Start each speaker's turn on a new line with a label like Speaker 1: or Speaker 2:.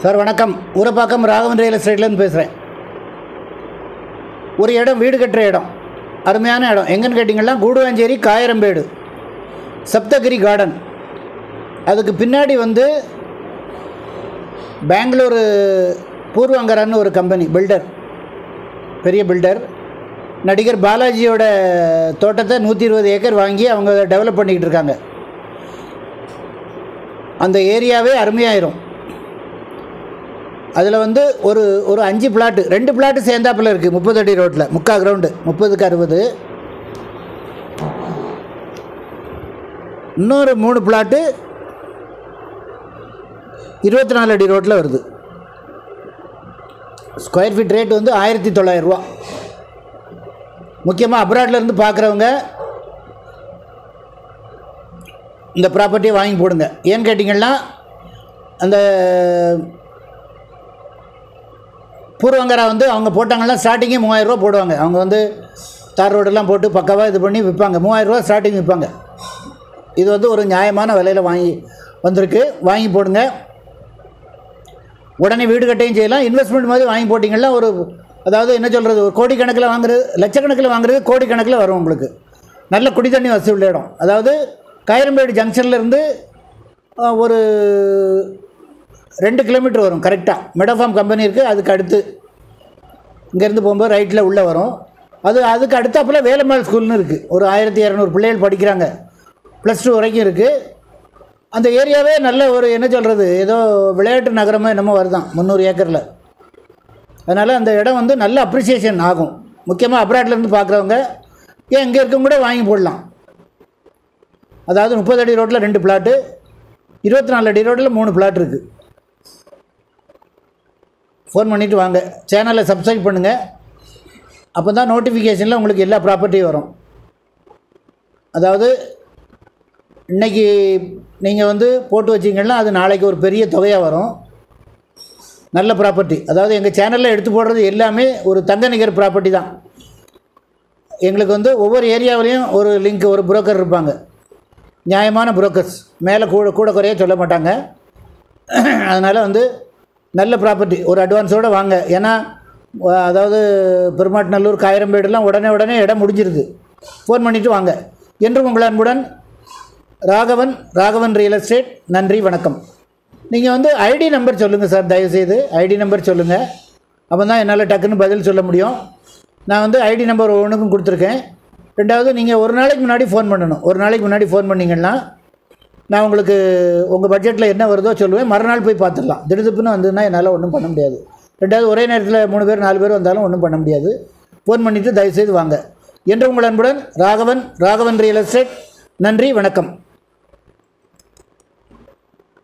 Speaker 1: sir வணக்கம் Urapakkam Raghavan real எஸ்டேட்லேருந்து பேசுகிறேன் ஒரு இடம் வீடு கட்டுற இடம் அருமையான இடம் எங்கன்னு கேட்டிங்கன்னா கூடுவாஞ்சேரி காயரம்பேடு சப்தகிரி கார்டன் அதுக்கு பின்னாடி வந்து பெங்களூரு பூர்வங்கரான்னு ஒரு கம்பெனி பில்டர் பெரிய பில்டர் நடிகர் பாலாஜியோட தோட்டத்தை நூற்றி இருபது ஏக்கர் வாங்கி அவங்க டெவலப் பண்ணிக்கிட்டு இருக்காங்க அந்த ஏரியாவே அருமையாயிரும் அதில் வந்து ஒரு ஒரு அஞ்சு பிளாட்டு ரெண்டு பிளாட்டு சேர்ந்தாப்பில் இருக்குது முப்பது அடி ரோட்டில் முக்கா கிரவுண்டு முப்பதுக்கு அறுபது இன்னொரு மூணு பிளாட்டு இருபத்தி நாலு அடி ரோட்டில் வருது ஸ்கொயர் ஃபீட் ரேட் வந்து ஆயிரத்தி தொள்ளாயிரரூவா முக்கியமாக அப்ராட்ல இருந்து பார்க்குறவங்க இந்த ப்ராப்பர்ட்டியை வாங்கி போடுங்க ஏன்னு கேட்டிங்கன்னா அந்த பூர்வங்கரா வந்து அவங்க போட்டாங்கன்னா ஸ்டார்டிங்கே மூவாயிரரூவா போடுவாங்க அவங்க வந்து தார் ரோடெல்லாம் போட்டு பக்காவாக இது பண்ணி விற்பாங்க மூவாயிரரூவா ஸ்டார்டிங் விற்பாங்க இது வந்து ஒரு நியாயமான விலையில் வாங்கி வந்திருக்கு வாங்கி போடுங்க உடனே வீடு கட்டையும் செய்யலாம் இன்வெஸ்ட்மெண்ட் மாதிரி வாங்கி போட்டிங்கன்னா ஒரு அதாவது என்ன சொல்கிறது ஒரு கோடிக்கணக்கில் வாங்குறது லட்சக்கணக்கில் வாங்குறது கோடிக்கணக்கில் வரும் உங்களுக்கு நல்ல குடி தண்ணி வசதி உள்ள இடம் அதாவது காயரம்பேடு ஜங்ஷன்லேருந்து ஒரு ரெண்டு கிலோமீட்டர் வரும் கரெக்டாக மெடோஃபார்ம் கம்பெனி இருக்குது அதுக்கு அடுத்து இங்கேருந்து போகும்போது ரைட்டில் உள்ளே வரும் அது அதுக்கு அடுத்தாப்பில் வேலம்மாள் ஸ்கூல்னு இருக்குது ஒரு ஆயிரத்தி இரநூறு பிள்ளைகள் படிக்கிறாங்க ப்ளஸ் டூ வரைக்கும் இருக்குது அந்த ஏரியாவே நல்ல ஒரு என்ன சொல்கிறது ஏதோ விளையாட்டு நகரமாக என்னமோ வருதான் முந்நூறு ஏக்கரில் அதனால் அந்த இடம் வந்து நல்ல அப்ரிசியேஷன் ஆகும் முக்கியமாக அப்ராட்லேருந்து பார்க்குறவங்க ஏன் இங்கே இருக்கவங்க கூட வாங்கி போடலாம் அதாவது முப்பது அடி ரோட்டில் ரெண்டு பிளாட்டு இருபத்தி நாலு அடி ரோட்டில் மூணு பிளாட் இருக்குது ஃபோன் பண்ணிவிட்டு வாங்க சேனலை சப்ஸ்கிரைப் பண்ணுங்கள் அப்போ தான் நோட்டிஃபிகேஷனில் உங்களுக்கு எல்லா ப்ராப்பர்ட்டியும் வரும் அதாவது இன்றைக்கி நீங்கள் வந்து போட்டு வச்சிங்கன்னா அது நாளைக்கு ஒரு பெரிய தொகையாக வரும் நல்ல ப்ராப்பர்ட்டி அதாவது எங்கள் சேனலில் எடுத்து போடுறது எல்லாமே ஒரு தங்க நிகர் ப்ராப்பர்ட்டி தான் எங்களுக்கு வந்து ஒவ்வொரு ஏரியாவிலையும் ஒரு லிங்க் ஒரு புரோக்கர் இருப்பாங்க நியாயமான புரோக்கர்ஸ் மேலே கூட கூட குறைய சொல்ல மாட்டாங்க அதனால் வந்து நல்ல ப்ராப்பர்ட்டி ஒரு அட்வான்ஸோடு வாங்க ஏன்னா அதாவது பெருமாட்நல்லூர் காயரம்பேடுலாம் உடனே உடனே இடம் முடிஞ்சிருது ஃபோன் பண்ணிவிட்டு வாங்க என்றும் உங்கள் அன்புடன் ராகவன் ராகவன் ரியல் எஸ்டேட் நன்றி வணக்கம் நீங்கள் வந்து ஐடி நம்பர் சொல்லுங்கள் சார் தயவுசெய்து ஐடி நம்பர் சொல்லுங்கள் அப்போ தான் என்னால் டக்குன்னு பதில் சொல்ல முடியும் நான் வந்து ஐடி நம்பர் ஒன்றுக்கும் கொடுத்துருக்கேன் ரெண்டாவது நீங்கள் ஒரு நாளைக்கு முன்னாடி ஃபோன் பண்ணணும் ஒரு நாளைக்கு முன்னாடி ஃபோன் பண்ணிங்கன்னா நான் உங்களுக்கு உங்கள் பட்ஜெட்டில் என்ன வருதோ சொல்லுவேன் மறுநாள் போய் பார்த்துடலாம் திடுதுப்புன்னு வந்ததுன்னா என்னால் ஒன்றும் பண்ண முடியாது ரெண்டாவது ஒரே நேரத்தில் மூணு பேர் நாலு பேர் வந்தாலும் ஒன்றும் பண்ண முடியாது ஃபோன் பண்ணிவிட்டு தயவுசெய்து வாங்க என்று உங்கள் அன்புடன் ராகவன் ராகவன் ரியல் எஸ்டேட் நன்றி வணக்கம்